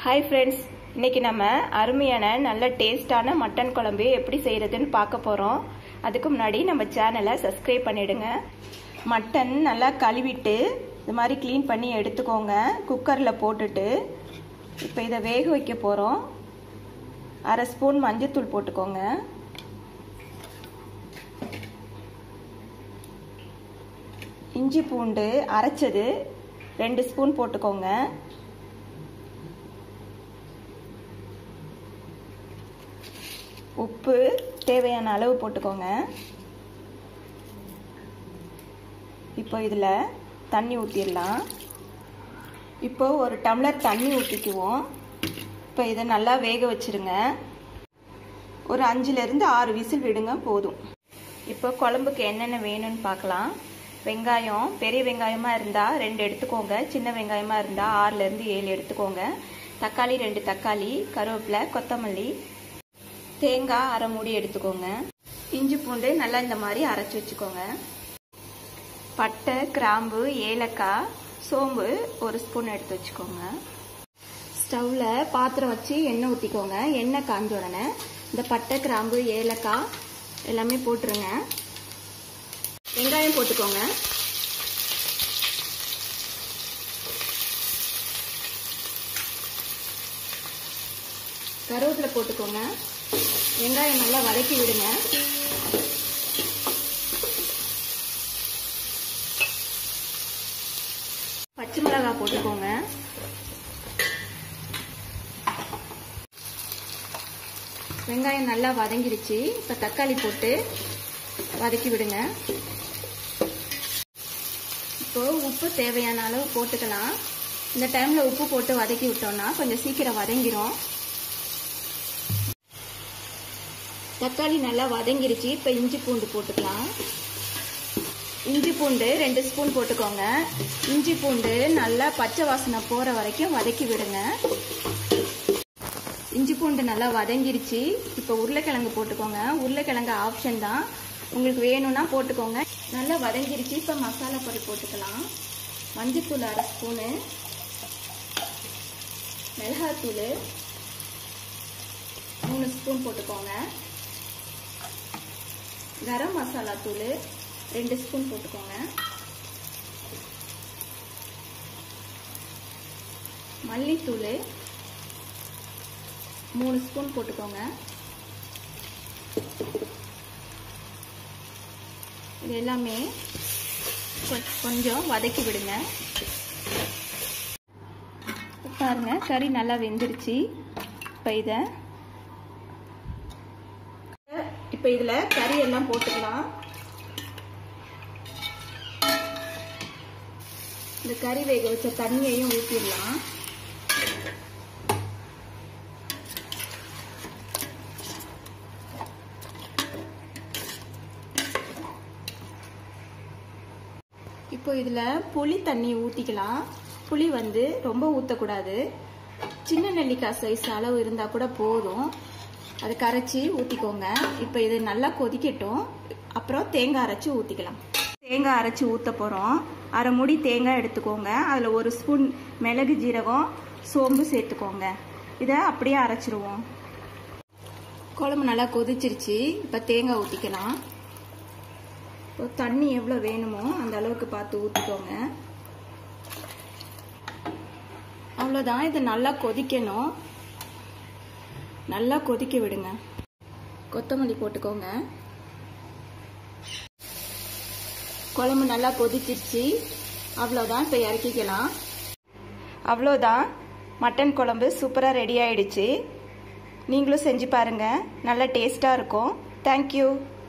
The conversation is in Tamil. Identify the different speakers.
Speaker 1: ஹாய் ஃப்ரெண்ட்ஸ் இன்னைக்கு நம்ம அருமையான நல்ல டேஸ்டான மட்டன் குழம்பு எப்படி செய்யறதுன்னு பார்க்க போகிறோம் அதுக்கு முன்னாடி நம்ம சேனலை சப்ஸ்கிரைப் பண்ணிடுங்க மட்டன் நல்லா கழுவிட்டு இது மாதிரி க்ளீன் பண்ணி எடுத்துக்கோங்க குக்கரில் போட்டுட்டு இப்போ இதை வேக வைக்க போகிறோம் அரை ஸ்பூன் மஞ்சத்தூள் போட்டுக்கோங்க இஞ்சி பூண்டு அரைச்சது ரெண்டு ஸ்பூன் போட்டுக்கோங்க உப்பு தேவையான அளவு போட்டுக்கோங்க இப்போ இதில் தண்ணி ஊற்றிடலாம் இப்போ ஒரு டம்ளர் தண்ணி ஊற்றிக்குவோம் இப்போ இதை நல்லா வேக வச்சுருங்க ஒரு அஞ்சுலேருந்து ஆறு விசில் விடுங்க போதும் இப்போ குழம்புக்கு என்னென்ன வேணும்னு பார்க்கலாம் வெங்காயம் பெரிய வெங்காயமாக இருந்தால் ரெண்டு எடுத்துக்கோங்க சின்ன வெங்காயமாக இருந்தால் ஆறுலேருந்து ஏழு எடுத்துக்கோங்க தக்காளி ரெண்டு தக்காளி கருவேப்பிலை கொத்தமல்லி தேங்காய் அரை மூடி எடுத்துக்கோங்க இஞ்சி பூண்டு நல்லா இந்த மாதிரி அரைச்சி வச்சுக்கோங்க பட்டை கிராம்பு ஏலக்காய் சோம்பு ஒரு ஸ்பூன் எடுத்து வச்சுக்கோங்க ஸ்டவ்வில் பாத்திரம் வச்சு எண்ணெய் ஊற்றிக்கோங்க எண்ணெய் காஞ்ச உடனே இந்த பட்டை கிராம்பு ஏலக்காய் எல்லாமே போட்டுருங்க வெங்காயம் போட்டுக்கோங்க கருவேப்பிலை போட்டுக்கோங்க வெங்காயம் நல்லா வதக்கி விடுங்க பச்சை மிளகாய் போட்டுக்கோங்க வெங்காயம் நல்லா வதங்கிருச்சு இப்போ தக்காளி போட்டு வதக்கி விடுங்க இப்போ உப்பு தேவையான அளவு போட்டுக்கலாம் இந்த டைமில் உப்பு போட்டு வதக்கி விட்டோம்னா கொஞ்சம் சீக்கிரம் வதங்கிரும் தக்காளி நல்லா வதங்கிருச்சு இப்போ இஞ்சி பூண்டு போட்டுக்கலாம் இஞ்சி பூண்டு ரெண்டு ஸ்பூன் போட்டுக்கோங்க இஞ்சி பூண்டு நல்லா பச்சை வாசனை போகிற வரைக்கும் வதக்கி விடுங்க இஞ்சி பூண்டு நல்லா வதங்கிருச்சு இப்போ உருளைக்கிழங்கு போட்டுக்கோங்க உருளைக்கிழங்கு ஆப்ஷன் தான் உங்களுக்கு வேணும்னா போட்டுக்கோங்க நல்லா வதங்கிருச்சு இப்போ மசாலா பொடி போட்டுக்கலாம் மஞ்சத்தூள் அரை ஸ்பூனு மிளகாத்தூள் மூணு ஸ்பூன் போட்டுக்கோங்க கரம் மசாலா தூள் ரெண்டு ஸ்பூன் போட்டுக்கோங்க மல்லித்தூள் மூணு ஸ்பூன் போட்டுக்கோங்க இது எல்லாமே கொஞ்சம் வதக்கி விடுங்க பாருங்க கறி நல்லா வெந்துருச்சு இப்போ இதை இப்போ இதில் கறி எல்லாம் போட்டுக்கலாம் இந்த கறி வேக வச்ச தண்ணியையும் ஊற்றிடலாம் இப்போ இதில் புளி தண்ணி ஊற்றிக்கலாம் புளி வந்து ரொம்ப ஊற்றக்கூடாது சின்ன நெல்லிக்காய் சைஸ் அளவு இருந்தால் கூட போதும் அதை கரைச்சி ஊற்றிக்கோங்க இப்போ இது நல்லா கொதிக்கட்டும் அப்புறம் தேங்காய் அரைச்சி ஊற்றிக்கலாம் தேங்காய் அரைச்சி ஊற்ற போகிறோம் அரை முடி தேங்காய் எடுத்துக்கோங்க அதில் ஒரு ஸ்பூன் மிளகு ஜீரகம் சோம்பு சேர்த்துக்கோங்க இதை அப்படியே அரைச்சிருவோம் குழம்பு நல்லா கொதிச்சிருச்சு இப்போ தேங்காய் ஊற்றிக்கலாம் இப்போ தண்ணி எவ்வளோ வேணுமோ அந்த அளவுக்கு பார்த்து ஊற்றிக்கோங்க அவ்வளோதான் இது நல்லா கொதிக்கணும் நல்லா கொதிக்க விடுங்க கொத்தமல்லி போட்டுக்கோங்க குழம்பு நல்லா கொதிச்சிருச்சு அவ்வளோதான் இப்போ இறக்கிக்கலாம் அவ்வளோதான் மட்டன் குழம்பு சூப்பராக ரெடி ஆயிடுச்சு நீங்களும் செஞ்சு பாருங்கள் நல்லா டேஸ்ட்டாக இருக்கும் தேங்க்யூ